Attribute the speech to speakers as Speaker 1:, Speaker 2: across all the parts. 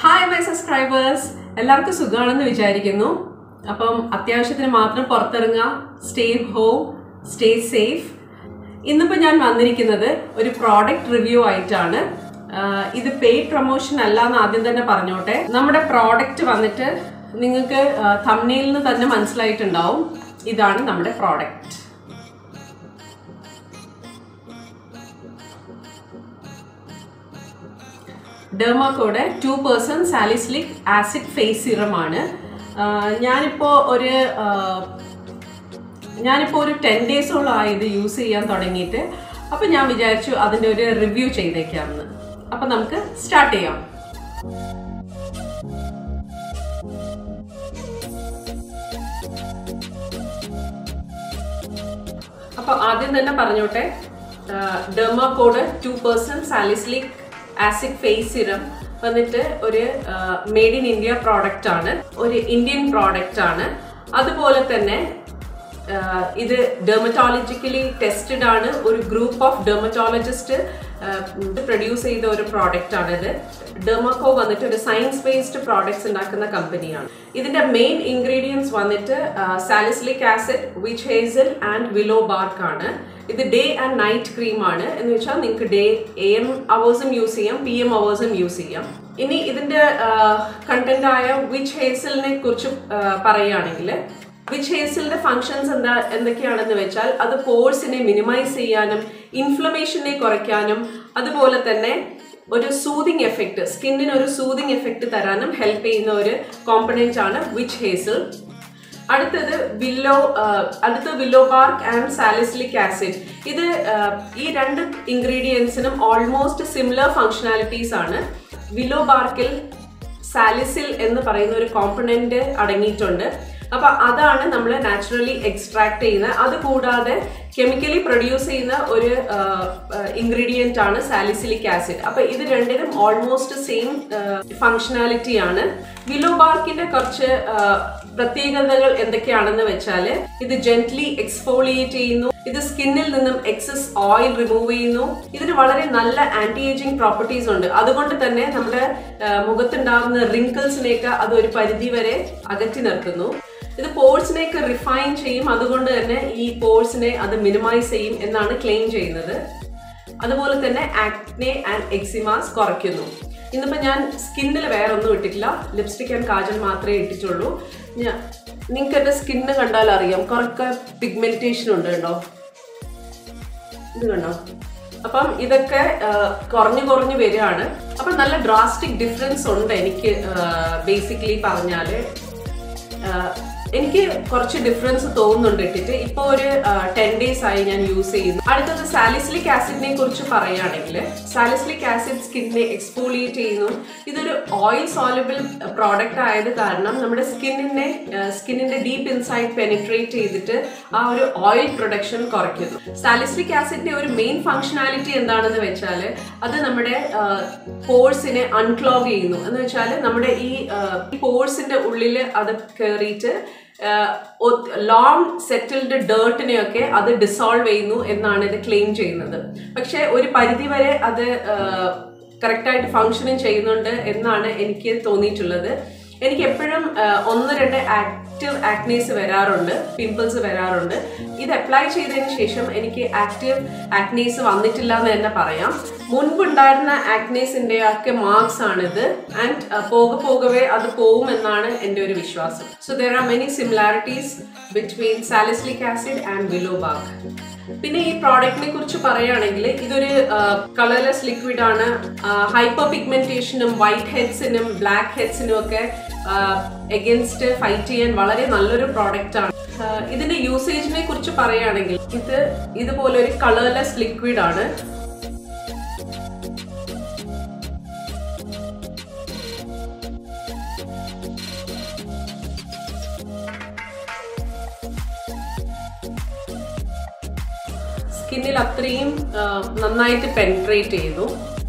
Speaker 1: hi my subscribers എല്ലാവർക്കും സുഖമാണെന്ന് വിചാരിക്കുന്നു അപ്പം അത്യാവശ്യത്തിന് മാത്രം പുറത്തിറങ്ങുക സ്റ്റേ ഹോം സ്റ്റേ സേഫ് ഇന്നിപ്പോൾ ഞാൻ വന്നിരിക്കുന്നത് ഒരു പ്രോഡക്റ്റ് റിവ്യൂ ആയിട്ടാണ് ആഹ് ഇത് പെയ്ഡ് പ്രൊമോഷൻ അല്ല എന്ന് ആദ്യം തന്നെ പറഞ്ഞോട്ടെ നമ്മുടെ പ്രോഡക്റ്റ് വന്നിട്ട് നിങ്ങൾക്ക് തമ്മനയിൽ നിന്ന് തന്നെ മനസ്സിലായിട്ടുണ്ടാവും ഇതാണ് നമ്മുടെ പ്രോഡക്റ്റ് ഡെർമാക്കോടെ two percent salicylic acid face serum ആണ് ഞാനിപ്പോൾ ഒരു ആഹ്, ഞാനിപ്പോൾ ഒരു ടെൻ ഡേയ്സോളം ആയി ഇത് യൂസ് ചെയ്യാൻ തുടങ്ങിയിട്ട് അപ്പം ഞാൻ വിചാരിച്ചു അതിൻ്റെ ഒരു റിവ്യൂ ചെയ്തേക്കാമെന്ന് അപ്പം നമുക്ക് സ്റ്റാർട്ട് ചെയ്യാം അപ്പോൾ ആദ്യം തന്നെ പറഞ്ഞോട്ടെ Derma Co two percent salicylic acid face serum വന്നിട്ട് ഒരു മെയ്ഡ് ഇൻ ഇന്ത്യ പ്രോഡക്റ്റ് ആണ് ഒരു ഇന്ത്യൻ പ്രോഡക്റ്റ് ആണ് അതുപോലെ തന്നെ ആഹ് ഇത് ഡെർമറ്റോളജിക്കലി ടെസ്റ്റഡ് ആണ് ഒരു ഗ്രൂപ്പ് ഓഫ് ഡെർമറ്റോളജിസ്റ്റ് പ്രൊഡ്യൂസ് ചെയ്ത ഒരു പ്രോഡക്റ്റ് ആണിത് ഡെർമക്കോ വന്നിട്ട് ഒരു സയൻസ് ബേസ്ഡ് പ്രോഡക്ട്സ് ഉണ്ടാക്കുന്ന കമ്പനിയാണ് ഇതിന്റെ മെയിൻ ഇൻഗ്രീഡിയൻസ് വന്നിട്ട് salicylic acid witch hazel and willow bark ആണ് ഇത് ഡേ ആൻഡ് നൈറ്റ് ക്രീം ആണ് എന്ന് വെച്ചാൽ നിങ്ങൾക്ക് ഡേ എ എം അവേഴ്സും യൂസ് ചെയ്യാം പി എം അവേഴ്സും യൂസ് ചെയ്യാം ഇനി ഇതിന്റെ കണ്ടന്റ് ആയ വിച്ച് ഹേസലിനെ കുറിച്ച് ആഹ് പറയുകയാണെങ്കിൽ വിച്ച് ഹേസലിന്റെ ഫങ്ഷൻസ് എന്താ എന്തൊക്കെയാണെന്ന് വെച്ചാൽ അത് പോഴ്സിനെ മിനിമൈസ് ചെയ്യാനും ഇൻഫ്ലമേഷനെ കുറയ്ക്കാനും അതുപോലെ തന്നെ ഒരു സൂതിങ് എഫക്റ്റ് സ്കിന്നിന് ഒരു സൂതിങ് എഫക്റ്റ് തരാനും ഹെൽപ്പ് ചെയ്യുന്ന ഒരു കോമ്പണന്റ് ആണ് വിച്ച് ഹേസൽ അടുത്തത് വില്ലോ അടുത്ത willow bark and salicylic acid ഇത് ആഹ്, ഈ രണ്ട് ഇൻഗ്രീഡിയൻസിനും ഓൾമോസ്റ്റ് സിമിലർ ഫങ്ഷനാലിറ്റീസ് ആണ് വില്ലോ ബാർക്കിൽ സാലിസിൽ എന്ന് പറയുന്ന ഒരു കോമ്പണന്റ് അടങ്ങിയിട്ടുണ്ട് അപ്പൊ അതാണ് നമ്മൾ നാച്ചുറലി എക്സ്ട്രാക്ട് ചെയ്യുന്നത് അത് കൂടാതെ കെമിക്കലി പ്രൊഡ്യൂസ് ചെയ്യുന്ന ഒരു ഇൻഗ്രീഡിയന്റ് ആണ് സാലിസിലിക് ആസിഡ് അപ്പൊ ഇത് രണ്ടിനും ഓൾമോസ്റ്റ് സെയിം ഫങ്ഷനാലിറ്റി ആണ് വിലോ ബാർക്കിന്റെ കുറച്ച് ആ, പ്രത്യേകതകൾ എന്തൊക്കെയാണെന്ന് വെച്ചാൽ ഇത് ജെന്റ്ലി എക്സ്ഫോളിയേറ്റ് ചെയ്യുന്നു ഇത് സ്കിന്നിൽ നിന്നും എക്സസ് ഓയിൽ റിമൂവ് ചെയ്യുന്നു ഇതിന് വളരെ നല്ല ആന്റി ഏജിങ് പ്രോപ്പർട്ടീസ് ഉണ്ട് അതുകൊണ്ട് തന്നെ നമ്മുടെ ആ, മുഖത്തുണ്ടാകുന്ന റിങ്കിൾസിനെയൊക്കെ അത് ഒരു പരിധി വരെ അകറ്റി നിർത്തുന്നു ഇത് പോഴ്സിനെയൊക്കെ റിഫൈൻ ചെയ്യും അതുകൊണ്ട് തന്നെ ഈ പോഴ്സിനെ അത് മിനിമൈസ് ചെയ്യും എന്നാണ് ക്ലെയിം ചെയ്യുന്നത് അതുപോലെ തന്നെ ആക്നെ ആൻഡ് എക്സിമാസ് കുറയ്ക്കുന്നു ഇന്നിപ്പോൾ ഞാൻ സ്കിന്നിൽ വേറെ ഒന്നും ഇട്ടിട്ടില്ല ലിപ്സ്റ്റിക് ആൻഡ് കാജൽ മാത്രമേ ഇട്ടിട്ടുള്ളൂ ഞാൻ നിങ്ങൾക്ക് എൻ്റെ സ്കിന്ന് കണ്ടാൽ അറിയാം കുറക്കെ പിഗ്മെന്റേഷൻ ഉണ്ട് കേട്ടോ ഇത് കണ്ടോ അപ്പം ഇതൊക്കെ ആ, കുറഞ്ഞു കുറഞ്ഞു വരികയാണ് അപ്പം നല്ല ഡ്രാസ്റ്റിക് ഡിഫറൻസ് ഉണ്ട് എനിക്ക് ബേസിക്കലി പറഞ്ഞാല് ആ, എനിക്ക് കുറച്ച് ഡിഫറൻസ് തോന്നുന്നുണ്ട് ഇട്ടിട്ട് ഇപ്പോൾ ഒരു ടെൻ ഡേയ്സ് ആയി ഞാൻ യൂസ് ചെയ്യുന്നു അടുത്തത് സാലിസിലിക് ആസിഡിനെ കുറിച്ച് പറയുകയാണെങ്കിൽ സാലിസിലിക് ആസിഡ് സ്കിന്നിനെ എക്സ്പോളിയേറ്റ് ചെയ്യുന്നു ഇതൊരു ഓയിൽ സോലബിൾ പ്രോഡക്റ്റ് ആയത് കാരണം നമ്മുടെ സ്കിന്നിനെ സ്കിന്നിന്റെ ഡീപ്പ് ഇൻസൈഡ് പെനിട്രേറ്റ് ചെയ്തിട്ട് ആ ഒരു ഓയിൽ പ്രൊഡക്ഷൻ കുറയ്ക്കുന്നു സാലിസിലിക് ആസിഡിന്റെ ഒരു മെയിൻ ഫങ്ഷനാലിറ്റി എന്താണെന്ന് വെച്ചാൽ അത് നമ്മുടെ പോഴ്സിനെ അൺക്ലോഗ് ചെയ്യുന്നു എന്ന് വെച്ചാൽ നമ്മുടെ ഈ പോഴ്സിന്റെ ഉള്ളിൽ അത് കയറിയിട്ട് ലോങ് സെറ്റിൽഡ് ഡേർട്ടിനെയൊക്കെ അത് ഡിസോൾവ് ചെയ്യുന്നു എന്നാണ് ഇത് ക്ലെയിം ചെയ്യുന്നത് പക്ഷെ ഒരു പരിധി വരെ അത് കറക്റ്റായിട്ട് ഫങ്ഷനും ചെയ്യുന്നുണ്ട് എന്നാണ് എനിക്ക് തോന്നിയിട്ടുള്ളത് എനിക്ക് എപ്പോഴും ഒന്ന് രണ്ട് ആക്റ്റീവ് ആക്നീസ് വരാറുണ്ട് പിമ്പിൾസ് വരാറുണ്ട് ഇത് അപ്ലൈ ചെയ്തതിന് ശേഷം എനിക്ക് ആക്റ്റീവ് ആക്നീസ് വന്നിട്ടില്ല എന്ന് തന്നെ പറയാം മുൻപുണ്ടായിരുന്ന ആക്നീസിന്റെ ഒക്കെ മാർക്സ് ആണിത് ആൻഡ് പോകെ പോകവേ അത് പോകുമെന്നാണ് എൻ്റെ ഒരു വിശ്വാസം so there are many similarities between salicylic acid and willow bark പിന്നെ ഈ പ്രോഡക്റ്റിനെ കുറിച്ച് പറയുകയാണെങ്കിൽ ഇതൊരു കളർലെസ് ലിക്വിഡ് ആണ് ഹൈപ്പർ പിഗ്മെന്റേഷനും വൈറ്റ് ഹെഡ്സിനും ബ്ലാക്ക് ഹെഡ്സിനും ഒക്കെ എഗൻസ്റ്റ് ഫൈറ്റ് ചെയ്യാൻ വളരെ നല്ലൊരു പ്രോഡക്റ്റ് ആണ് ആഹ് ഇതിന്റെ യൂസേജിനെ കുറിച്ച് പറയുകയാണെങ്കിൽ ഇത് ഇതുപോലെ ഒരു കളർലെസ് ലിക്വിഡ് ആണ് സ്കിന്നിൽ അത്രയും ആ, നന്നായിട്ട് പെൻട്രേറ്റ് ചെയ്തു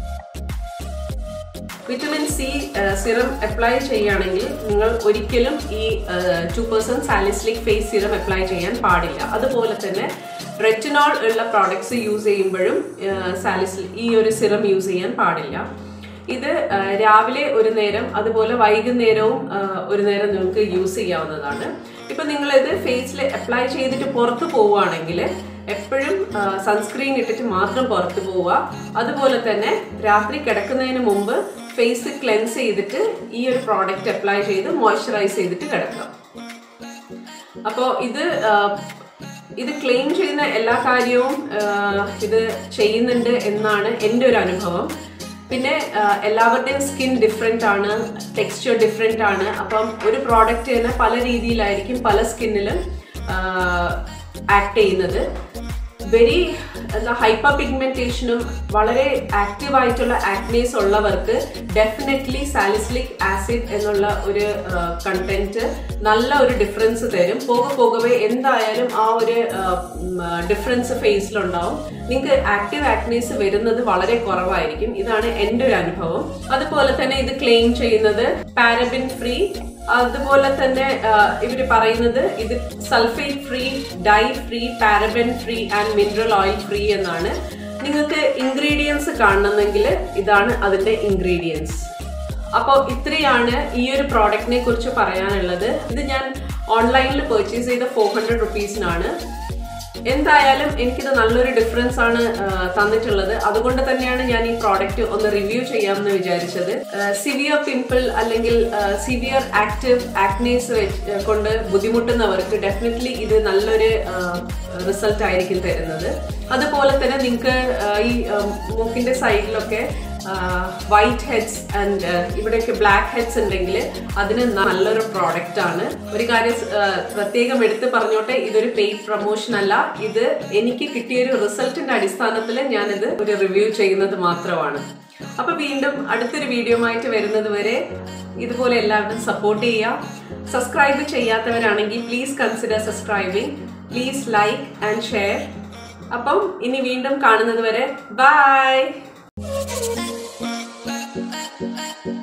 Speaker 1: വിറ്റമിൻ സി സിറം അപ്ലൈ ചെയ്യുകയാണെങ്കിൽ നിങ്ങൾ ഒരിക്കലും ഈ two percent salicylic face serum apply ചെയ്യാൻ പാടില്ല അതുപോലെ തന്നെ റെറ്റിനോൾ ഉള്ള പ്രോഡക്ട്സ് യൂസ് ചെയ്യുമ്പോഴും സാലിസ് ഈ ഒരു സിറം യൂസ് ചെയ്യാൻ പാടില്ല ഇത് ആ, രാവിലെ ഒരു നേരം അതുപോലെ വൈകുന്നേരവും ആ, ഒരു നേരം നിങ്ങൾക്ക് യൂസ് ചെയ്യാവുന്നതാണ് ഇപ്പൊ നിങ്ങൾ ഇത് ഫേസിൽ അപ്ലൈ ചെയ്തിട്ട് പുറത്ത് പോവുകയാണെങ്കിൽ എപ്പോഴും സൺസ്ക്രീൻ ഇട്ടിട്ട് മാത്രം പുറത്ത് പോവുക അതുപോലെ തന്നെ രാത്രി കിടക്കുന്നതിന് മുമ്പ് ഫേസ് ക്ലെൻസ് ചെയ്തിട്ട് ഈ ഒരു പ്രോഡക്റ്റ് അപ്ലൈ ചെയ്ത് മോയ്സ്ചറൈസ് ചെയ്തിട്ട് കിടക്കുക അപ്പോൾ ഇത് ആ, ഇത് ക്ലെയിം ചെയ്യുന്ന എല്ലാ കാര്യവും ആ, ഇത് ചെയ്യുന്നുണ്ട് എന്നാണ് എൻ്റെ ഒരു അനുഭവം പിന്നെ ആ, എല്ലാവരുടെയും സ്കിൻ ഡിഫറെൻ്റ് ആണ് ടെക്സ്ചർ ഡിഫറെൻ്റ് ആണ് അപ്പം ഒരു പ്രോഡക്റ്റ് തന്നെ പല രീതിയിലായിരിക്കും പല സ്കിന്നിലും ആക്ട് ചെയ്യുന്നത് വെരി എന്താ ഹൈപ്പർ പിഗ്മെന്റേഷനും വളരെ ആക്റ്റീവ് ആയിട്ടുള്ള ആക്നേസ് ഉള്ളവർക്ക് ഡെഫിനറ്റ്ലി സാലിസിലിക് ആസിഡ് എന്നുള്ള ഒരു കണ്ടന്റ് നല്ല ഒരു ഡിഫറൻസ് തരും പോകെ പോകവേ എന്തായാലും ആ ഒരു ഡിഫറൻസ് ഫേസിലുണ്ടാവും നിങ്ങൾക്ക് ആക്റ്റീവ് ആക്നേസ് വരുന്നത് വളരെ കുറവായിരിക്കും ഇതാണ് എൻ്റെ ഒരു അനുഭവം അതുപോലെ തന്നെ ഇത് ക്ലെയിം ചെയ്യുന്നത് പാരബിൻ ഫ്രീ അതുപോലെ തന്നെ ഇവർ പറയുന്നത് ഇത് sulphate free dye free paraben free and mineral oil free എന്നാണ് നിങ്ങൾക്ക് ഇൻഗ്രീഡിയൻസ് കാണണമെങ്കിൽ ഇതാണ് അതിന്റെ ഇൻഗ്രീഡിയൻസ് അപ്പോൾ ഇത്രയാണ് ഈ ഒരു പ്രോഡക്റ്റിനെ കുറിച്ച് പറയാനുള്ളത് ഇത് ഞാൻ ഓൺലൈനിൽ പർച്ചേസ് ചെയ്ത ഫോർ ഹൺഡ്രഡ് റുപ്പീസിനാണ് എന്തായാലും എനിക്കിത് നല്ലൊരു ഡിഫറൻസ് ആണ് ആ, തന്നിട്ടുള്ളത് അതുകൊണ്ട് തന്നെയാണ് ഞാൻ ഈ പ്രോഡക്റ്റ് ഒന്ന് റിവ്യൂ ചെയ്യാമെന്ന് വിചാരിച്ചത് സിവിയർ പിമ്പിൾ അല്ലെങ്കിൽ സിവിയർ ആക്റ്റീവ് ആക്നേസ് കൊണ്ട് ബുദ്ധിമുട്ടുന്നവർക്ക് ഡെഫിനറ്റ്ലി ഇത് നല്ലൊരു റിസൾട്ട് ആയിരിക്കും തരുന്നത് അതുപോലെ തന്നെ നിങ്ങൾക്ക് ഈ ആ, മൂക്കിന്റെ സൈഡിലൊക്കെ വൈറ്റ് ഹെഡ്സ് ആൻഡ് ഇവിടെയൊക്കെ ബ്ലാക്ക് ഹെഡ്സ് ഉണ്ടെങ്കിൽ അതിന് നല്ലൊരു പ്രോഡക്റ്റ് ആണ് ഒരു കാര്യം ആ, പ്രത്യേകം എടുത്ത് പറഞ്ഞോട്ടെ ഇതൊരു പെയ്ഡ് പ്രൊമോഷൻ അല്ല ഇത് എനിക്ക് കിട്ടിയൊരു റിസൾട്ടിന്റെ അടിസ്ഥാനത്തിൽ ഞാനിത് ഒരു റിവ്യൂ ചെയ്യുന്നത് മാത്രമാണ് അപ്പൊ വീണ്ടും അടുത്തൊരു വീഡിയോ ആയിട്ട് വരുന്നത് വരെ ഇതുപോലെ എല്ലാവരും സപ്പോർട്ട് ചെയ്യുക സബ്സ്ക്രൈബ് ചെയ്യാത്തവരാണെങ്കിൽ please consider subscribing please like and share അപ്പം ഇനി വീണ്ടും കാണുന്നത് വരെ ബൈ